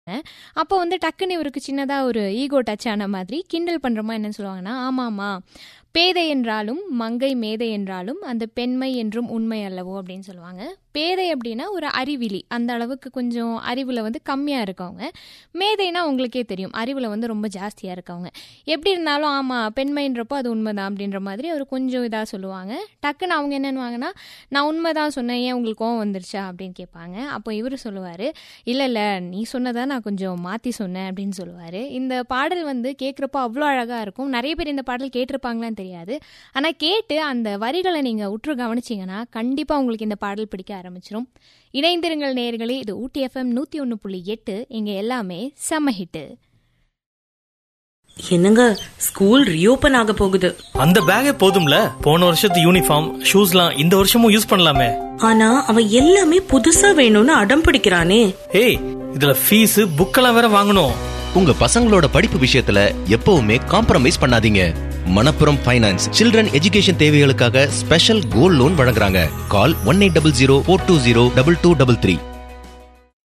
அப்போ வந்து டக்குன்னு இவருக்கு சின்னதாக ஒரு ஈகோ டச் ஆன மாதிரி கிண்டல் பண்ணுறமா என்னன்னு சொல்லுவாங்கன்னா ஆமாம்மா பேதை என்றாலும் மங்கை மேதை என்றாலும் அந்த பெண்மை என்றும் உண்மை அல்லவோ அப்படின்னு சொல்லுவாங்க பேதை அப்படின்னா ஒரு அறிவிலி அந்த அளவுக்கு கொஞ்சம் அறிவில் வந்து கம்மியாக இருக்கவங்க மேதைனா உங்களுக்கே தெரியும் அறிவில் வந்து ரொம்ப ஜாஸ்தியாக இருக்கவங்க எப்படி இருந்தாலும் ஆமாம் பெண்மைன்றப்போ அது உண்மைதான் அப்படின்ற மாதிரி அவர் கொஞ்சம் இதாக சொல்லுவாங்க டக்குன்னு அவங்க என்னன்னுவாங்கன்னா நான் உண்மை தான் சொன்னேன் ஏன் உங்களுக்கு கோவம் வந்துருச்சா அப்படின்னு கேட்பாங்க அப்போ இவர் சொல்லுவார் இல்லை இல்லை நீ சொன்னதை நான் கொஞ்சம் மாற்றி சொன்னேன் அப்படின்னு சொல்லுவார் இந்த பாடல் வந்து கேட்குறப்போ அவ்வளோ அழகாக இருக்கும் நிறைய பேர் இந்த பாடல் கேட்டிருப்பாங்களான்னு தெரியாது ஆனால் கேட்டு அந்த வரிகளை நீங்கள் உற்று கவனிச்சிங்கன்னா கண்டிப்பாக உங்களுக்கு இந்த பாடல் பிடிக்க ஆரம்பிச்சிரும் இணைந்திருங்கள் நேயர்களே இது ஊட்டி எஃப்எம் நூற்றி ஒன்று புள்ளி எட்டு இங்கே எல்லாமே செம்ம ஹிட்டு என்னங்க ஸ்கூல் ரீஓபன் ஆக போகுது அந்த பேக்கே போதும்ல போன வருஷத்து யூனிஃபார்ம் ஷூஸ்லாம் இந்த வருஷமும் யூஸ் பண்ணலாமே ஆனா அவன் எல்லாமே புதுசா வேணும்னு அடம் பிடிக்கிறானே ஏய் இதுல ஃபீஸ் புக்கெல்லாம் வேற வாங்கணும் உங்க பசங்களோட படிப்பு விஷயத்துல எப்பவுமே காம்ப்ரமைஸ் பண்ணாதீங்க மணப்புரம் ஃபைனான்ஸ் சில்ட்ரன் எஜுகேஷன் தேவைகளுக்காக ஸ்பெஷல் கோல்ட் லோன் வழங்குறாங்க call one eight double zero four two zero double two double three